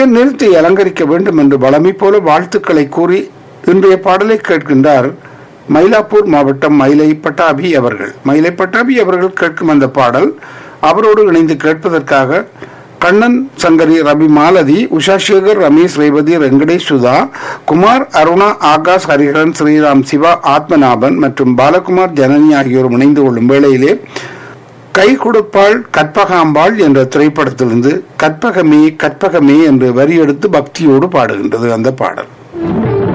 நிறுத்தி அலங்கரிக்க வேண்டும் என்று வளமை போல வாழ்த்துக்களை கூறி இன்றைய பாடலை கேட்கின்றார் மயிலாப்பூர் மாவட்டம் மயிலை பட்டாபி அவர்கள் மயிலை பட்டாபி அவர்கள் கேட்கும் அந்த பாடல் அவரோடு இணைந்து கேட்பதற்காக கண்ணன் சங்கரி ரவி மாலதி உஷா சேகர் ரமேஷ் ரேவதி வெங்கடேஷ் சுதா குமார் அருணா ஆகாஷ் ஹரிஹரன் ஸ்ரீராம் சிவா ஆத்மநாபன் மற்றும் பாலகுமார் ஜனனி ஆகியோரும் இணைந்து கொள்ளும் வேளையிலே கை கொடுப்பாள் கற்பகாம்பாள் என்ற திரைப்படத்திலிருந்து கற்பகமே கற்பகமே என்று வரி எடுத்து பக்தியோடு பாடுகின்றது அந்த பாடல்